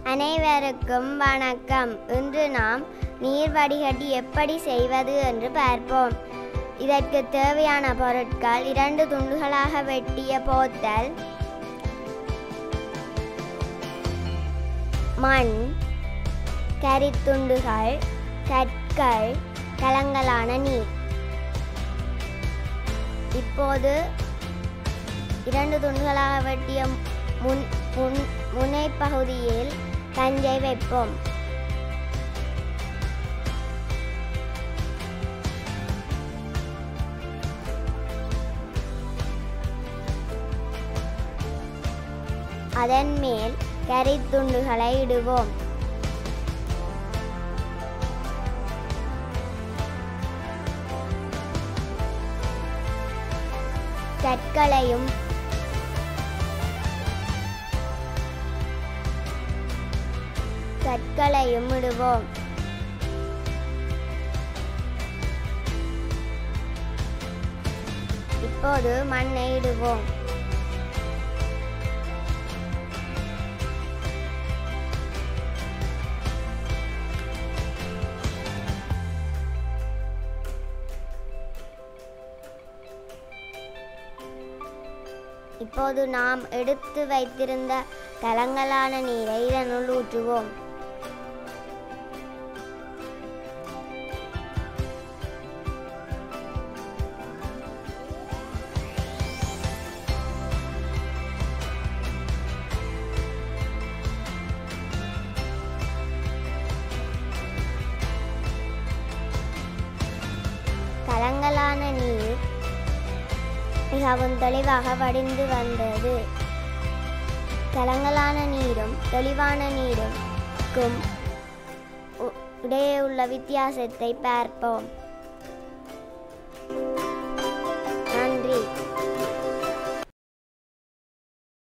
அனைவருக்கும் வணக்கம் இன்று நாம் நீர் வடிகட்டி எப்படி செய்வது என்று பார்ப்போம் இதற்கு தேவையான பொருட்கள் இரண்டு துண்டுகளாக வெட்டிய போத்தல் மண் கரித்துண்டுகள் கற்கள் கலங்கலான நீர் இப்போது இரண்டு துண்டுகளாக வெட்டிய முன் முன் முனைப்பகுதியில் பஞ்சை வைப்போம் அதன் மேல் கரித்துண்டுகளை இடுவோம் கற்களையும் கற்களையும் இடுவோம் இப்போது மண்ணை இடுவோம் இப்போது நாம் எடுத்து வைத்திருந்த கலங்கலான நீரை இதனுள் ஊற்றுவோம் கலங்கலான நீர் மிகவும் தெளிவாக வடிந்து வந்தது கலங்கலான நீரும் தெளிவான நீருக்கும் உ- இடையே உள்ள வித்தியாசத்தை பார்ப்போம்